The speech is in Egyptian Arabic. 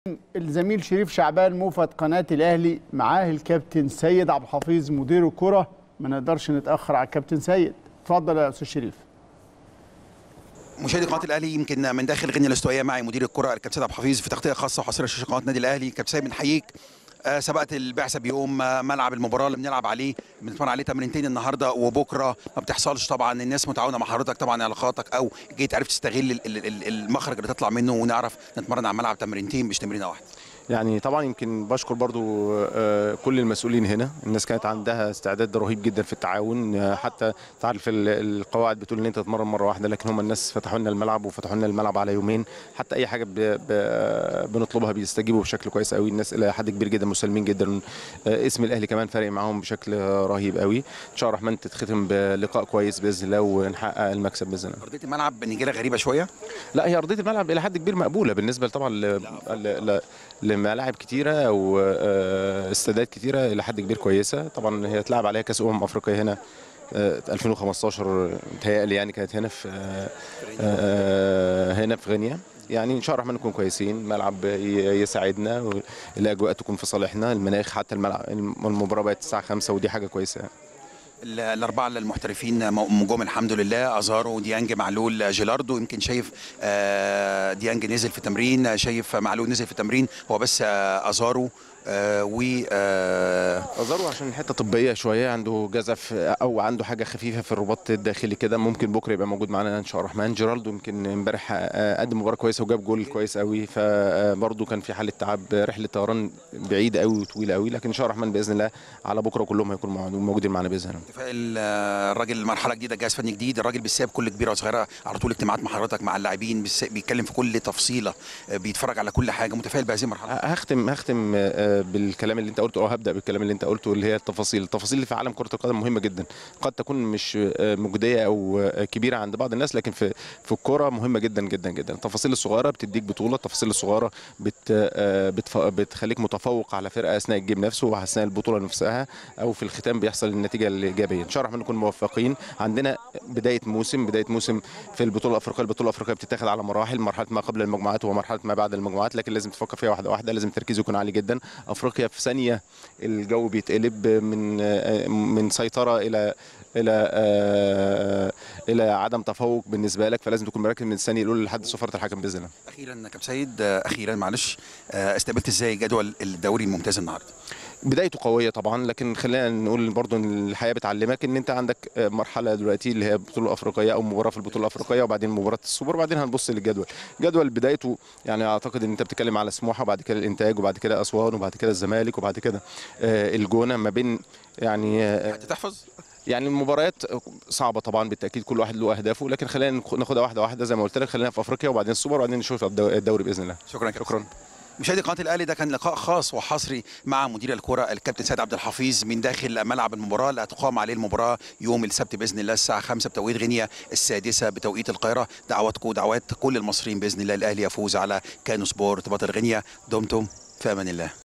الزميل شريف شعبان موفد قناه الاهلي معاه الكابتن سيد عبد الحفيظ مدير الكره ما نقدرش نتاخر على الكابتن سيد اتفضل يا استاذ شريف مشاهدي قناه الاهلي يمكن من داخل غنية الاستوائيه معي مدير الكره الكابتن سيد عبد الحفيظ في تغطيه خاصه وحصريه شاشه قناه النادي الاهلي كابتن سيد بنحييك آه، سبقت البعثه بيوم آه، ملعب المباراه اللي بنلعب عليه بنتمرن عليه تمرينتين النهارده وبكره ما بتحصلش طبعا الناس متعاونه مع حضرتك طبعا علاقاتك او جيت عرفت تستغل ال- ال- ال- المخرج اللي تطلع منه ونعرف نتمرن على الملعب تمرينتين مش تمرينه واحده يعني طبعا يمكن بشكر برضو آه، كل المسؤولين هنا الناس كانت عندها استعداد رهيب جدا في التعاون آه، حتى تعرف ال- القواعد بتقول ان انت تتمرن مره واحده لكن هم الناس فتحوا لنا الملعب وفتحوا لنا الملعب على يومين حتى اي حاجه ب- ب- بنطلبها بيستجيبوا بشكل كويس قوي الناس الى حد كبير جدا مسالمين جدا آه، اسم الاهلي كمان فارق معاهم بشكل رهيب قوي ان شاء الله الرحمن تتختم بلقاء كويس باذن الله ونحقق المكسب باذن الله ارضيه الملعب نجيله غريبه شويه لا هي ارضيه الملعب الى حد كبير مقبوله بالنسبه طبعا ل... ل... ل... لملاعب كتيره او آه، استادات كتيره الى حد كبير كويسه طبعا هي اتلعب عليها كاس امم افريقيا هنا آه، 2015 متهيألي يعني كانت هنا في آه، آه، هنا في غينيا يعني ان شاء الله الرحمن نكون كويسين ملعب ي- يساعدنا الاجواء تكون في صالحنا المناخ حتى الملعب المباراه بقت الساعه 5 ودي حاجه كويسه ال- الاربعه المحترفين م- جم الحمد لله ازارو ديانج معلول جيلاردو يمكن شايف آه، ديانج نزل في تمرين شايف معلول نزل في تمرين هو بس آه، ازارو آه، و آه، أزارو عشان حته طبيه شويه عنده جزف او عنده حاجه خفيفه في الرباط الداخلي كده ممكن بكره يبقى موجود معانا ان شاء الله الرحمن جيرالدو يمكن امبارح آه، قدم مباراه كويسه وجاب جول كويس قوي فبرضه كان في حاله تعب رحله طيران بعيده قوي وطويله قوي لكن ان شاء الله الرحمن باذن الله على بكره كلهم هيكونوا موجودين- موجودين معانا باذن الله متفائل آه، الراجل مرحله جديده جهاز فني جديد الراجل بيساب كل كبيره وصغيره على طول اجتماعات مع حضرتك مع اللاعبين بيس- بيتكلم في كل تفصيله آه، بيتفرج على كل حاجه متفائل بهذه المرحله هختم هختم آه، بالكلام اللي انت قلته او هبدا بالكلام اللي انت قلته اللي هي التفاصيل التفاصيل اللي في عالم كره القدم مهمه جدا قد تكون مش آه، مجديه او آه، كبيره عند بعض الناس لكن في في الكوره مهمه جدا جدا جدا التفاصيل الصغيره بتديك بطوله التفاصيل الصغيره بت آه، بتف- بتخليك متفوق على فرقه اثناء الجيم نفسه واثناء البطوله نفسها او في الختام بيحصل النتيجه الايجابيه ان شاء الله الرحمن نكون موفقين عندنا بدايه موسم بدايه موسم في البطوله الافريقيه البطوله الافريقيه بتتاخد على مراحل مرحله ما قبل المجموعات ومرحله ما بعد المجموعات لكن لازم تفكر فيها واحده واحده لازم التركيز يكون عالي جدا افريقيا في ثانيه الجو بيتقلب من آه، من سيطره الى الى آه، الى عدم تفوق بالنسبه لك فلازم تكون مركز من الثانيه الاولى لحد صفاره الحكم باذن الله اخيرا كابتن سيد آه، اخيرا معلش آه، استقبلت ازاي جدول الدوري الممتاز النهارده بدايته قويه طبعا لكن خلينا نقول برضو ان الحياه بتعلمك ان انت عندك آه، مرحله دلوقتي اللي هي البطوله الافريقيه او مباراه في البطوله الافريقيه وبعدين مباراه السوبر وبعدين هنبص للجدول جدول بدايته يعني اعتقد ان انت بتتكلم على سموحه وبعد كده الانتاج وبعد كده اسوان وبعد كده الزمالك وبعد كده آه، الجونه ما بين يعني آه، هتحفظ يعني المباريات صعبه طبعا بالتاكيد كل واحد له اهدافه لكن خلينا نخ- ناخدها واحده واحده زي ما قلت لك خلينا في افريقيا وبعدين السوبر وبعدين نشوف الدو- الدوري باذن الله شكرا يا كابتن. شكرا مشاهدي قناه الاهلي ده كان لقاء خاص وحصري مع مدير الكره الكابتن سيد عبد الحفيظ من داخل ملعب المباراه اللي هتقام عليه المباراه يوم السبت باذن الله الساعه 5 بتوقيت غينيا السادسه بتوقيت القاهره دعواتكم ودعوات كل المصريين باذن الله الاهلي يفوز على كانو سبورت بطل غينيا دمتم في امان الله